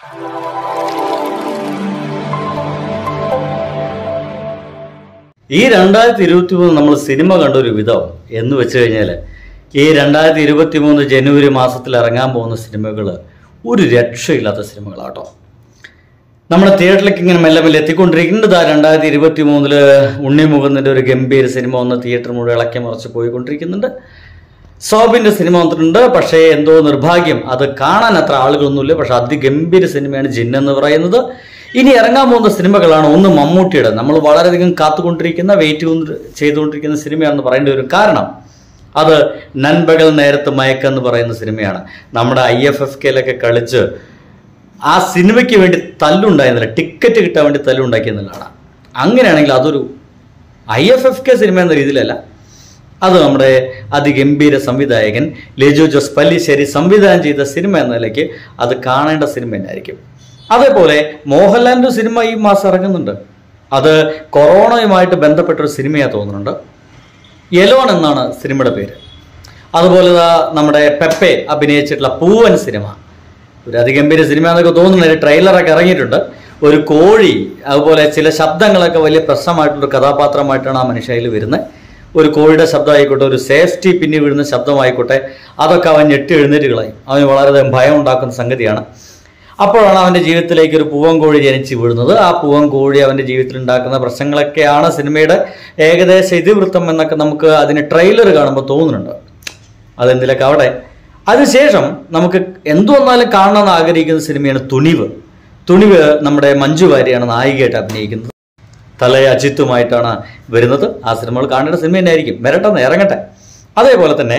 ഈ രണ്ടായിരത്തി ഇരുപത്തി മൂന്ന് നമ്മൾ സിനിമ കണ്ട ഒരു വിധം എന്ന് വെച്ച് കഴിഞ്ഞാൽ ഈ രണ്ടായിരത്തി ഇരുപത്തി മൂന്ന് ജനുവരി മാസത്തിൽ ഇറങ്ങാൻ പോകുന്ന സിനിമകൾ ഒരു രക്ഷയില്ലാത്ത സിനിമകളാട്ടോ നമ്മുടെ തിയേറ്ററിലേക്ക് ഇങ്ങനെ മെല്ലെ മെല്ലെ എത്തിക്കൊണ്ടിരിക്കുന്നത് ആ രണ്ടായിരത്തി ഇരുപത്തി മൂന്നില് ഉണ്ണിമുഖത്തിൻ്റെ ഒരു ഗംഭീര സിനിമ ഒന്ന് തിയേറ്റർ മുഴുവൻ ഇളക്കി മറിച്ച് പോയിക്കൊണ്ടിരിക്കുന്നുണ്ട് സോബിന്റെ സിനിമ വന്നിട്ടുണ്ട് പക്ഷേ എന്തോ നിർഭാഗ്യം അത് കാണാൻ അത്ര ആളുകളൊന്നുമില്ല പക്ഷെ അതിഗംഭീര സിനിമയാണ് ജിൻ എന്ന് പറയുന്നത് ഇനി ഇറങ്ങാൻ പോകുന്ന സിനിമകളാണ് ഒന്ന് മമ്മൂട്ടിയുടെ നമ്മൾ വളരെയധികം കാത്തുകൊണ്ടിരിക്കുന്ന വെയിറ്റ് ചെയ്തുകൊണ്ടിരിക്കുന്ന സിനിമയാണെന്ന് പറയേണ്ടി വരും കാരണം അത് നൻപകൽ നേരത്ത് മയക്കെന്ന് പറയുന്ന സിനിമയാണ് നമ്മുടെ ഐ എഫ് എഫ് കെയിലൊക്കെ കളിച്ച് ആ സിനിമയ്ക്ക് വേണ്ടി തല്ലുണ്ടായിരുന്നില്ല ടിക്കറ്റ് കിട്ടാൻ വേണ്ടി തല്ലുണ്ടാക്കിയെന്നുള്ളതാണ് അങ്ങനെയാണെങ്കിൽ അതൊരു I F F K cinema എന്ന രീതിയിലല്ല അത് നമ്മുടെ അതിഗംഭീര സംവിധായകൻ ലിജു ജോസ് പല്ലിശ്ശേരി സംവിധാനം ചെയ്ത സിനിമ എന്ന നിലയ്ക്ക് അത് കാണേണ്ട സിനിമ തന്നെയായിരിക്കും അതേപോലെ മോഹൻലാലിൻ്റെ സിനിമ ഈ മാസം ഇറങ്ങുന്നുണ്ട് അത് കൊറോണയുമായിട്ട് ബന്ധപ്പെട്ട ഒരു സിനിമയാണ് തോന്നുന്നുണ്ട് യെലോൺ എന്നാണ് സിനിമയുടെ പേര് അതുപോലെ ദാ നമ്മുടെ പെപ്പെ അഭിനയിച്ചിട്ടുള്ള പൂവൻ സിനിമ ഒരു അതിഗംഭീര സിനിമ എന്നൊക്കെ തോന്നുന്നു ഒരു ട്രെയിലറൊക്കെ ഇറങ്ങിയിട്ടുണ്ട് ഒരു കോഴി അതുപോലെ ചില ശബ്ദങ്ങളൊക്കെ വലിയ പ്രശ്നമായിട്ടുള്ള ഒരു കഥാപാത്രമായിട്ടാണ് ആ മനുഷ്യയിൽ വരുന്നത് ഒരു കോഴിയുടെ ശബ്ദമായിക്കോട്ടെ ഒരു സേഫ്റ്റി പിന്നി വീഴുന്ന ശബ്ദമായിക്കോട്ടെ അതൊക്കെ അവൻ ഞെട്ടി എഴുന്നേറ്റ് കളയും അവന് വളരെയധികം ഭയം ഉണ്ടാക്കുന്ന സംഗതിയാണ് അപ്പോഴാണ് അവൻ്റെ ജീവിതത്തിലേക്ക് ഒരു പൂവൻ കോഴി ജനിച്ച് വീഴുന്നത് ആ പൂവൻ കോഴി അവൻ്റെ ജീവിതത്തിൽ ഉണ്ടാക്കുന്ന പ്രശ്നങ്ങളൊക്കെയാണ് സിനിമയുടെ ഏകദേശ ഇതിവൃത്തം എന്നൊക്കെ നമുക്ക് അതിന് ട്രെയിലർ കാണുമ്പോൾ തോന്നുന്നുണ്ട് അതെന്തിലൊക്കെ അവിടെ അതിനുശേഷം നമുക്ക് എന്തു വന്നാലും കാണണമെന്ന് ആഗ്രഹിക്കുന്ന സിനിമയാണ് തുണിവ് തുണിവ് നമ്മുടെ മഞ്ജു വാര്യയാണ് നായികയായിട്ട് അഭിനയിക്കുന്നത് തലയ അജിത്തുമായിട്ടാണ് വരുന്നത് ആ സിനിമകൾ കാണേണ്ട സിനിമ തന്നെയായിരിക്കും വരട്ടെന്ന് ഇറങ്ങട്ടെ അതേപോലെ തന്നെ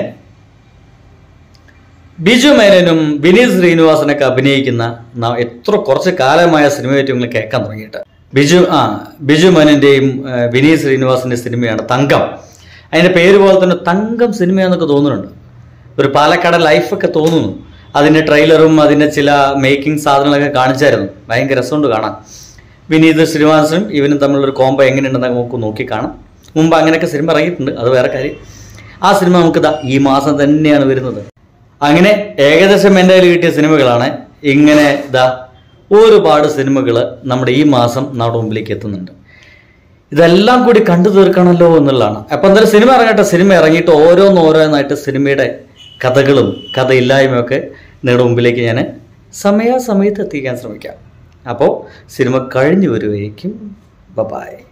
ബിജു മേനനും വിനീത് ശ്രീനിവാസനൊക്കെ അഭിനയിക്കുന്ന ന- എത്ര കുറച്ച് കാലമായ സിനിമയായിട്ട് നിങ്ങൾ കേൾക്കാൻ തുടങ്ങിയിട്ട് ബിജു ആ ബിജു മേനന്റെയും ആ, വിനീത് ശ്രീനിവാസന്റെ സിനിമയാണ് തങ്കം അതിന്റെ പേര് പോലെ തന്നെ തങ്കം സിനിമയാന്നൊക്കെ തോന്നുന്നുണ്ട് ഒരു പാലക്കാട് ലൈഫൊക്കെ തോന്നുന്നു അതിന്റെ ട്രെയിലറും അതിന്റെ ചില മേക്കിംഗ് സാധനങ്ങളൊക്കെ കാണിച്ചായിരുന്നു ഭയങ്കര രസമുണ്ട് കാണാൻ വിനീത് ശ്രീനിവാസനും ഇവനും തമ്മിലൊരു കോംബോ എങ്ങനെയുണ്ടെന്ന് നമുക്ക് നോക്കി കാണാം മുമ്പ് അങ്ങനെയൊക്കെ സിനിമ ഇറങ്ങിയിട്ടുണ്ട് അത് വേറെ കാര്യം ആ സിനിമ നമുക്ക് ദാ ഈ മാസം തന്നെയാണ് വരുന്നത് അങ്ങനെ ഏകദേശം എൻ്റെ കയ്യിൽ കിട്ടിയ സിനിമകളാണ് ഇങ്ങനെ ഇതാ ഒരുപാട് സിനിമകൾ നമ്മുടെ ഈ മാസം നമ്മുടെ മുമ്പിലേക്ക് എത്തുന്നുണ്ട് ഇതെല്ലാം കൂടി കണ്ടു തീർക്കണമല്ലോ എന്നുള്ളതാണ് അപ്പം എന്തായാലും സിനിമ ഇറങ്ങട്ടെ സിനിമ ഇറങ്ങിയിട്ട് ഓരോന്നോരോന്നായിട്ട് സിനിമയുടെ കഥകളും കഥയില്ലായ്മയൊക്കെ നിങ്ങളുടെ മുമ്പിലേക്ക് ഞാൻ സമയാസമയത്ത് എത്തിക്കാൻ ശ്രമിക്കാം അപ്പോൾ സിനിമ കഴിഞ്ഞു വരുമായിരിക്കും ബബായ്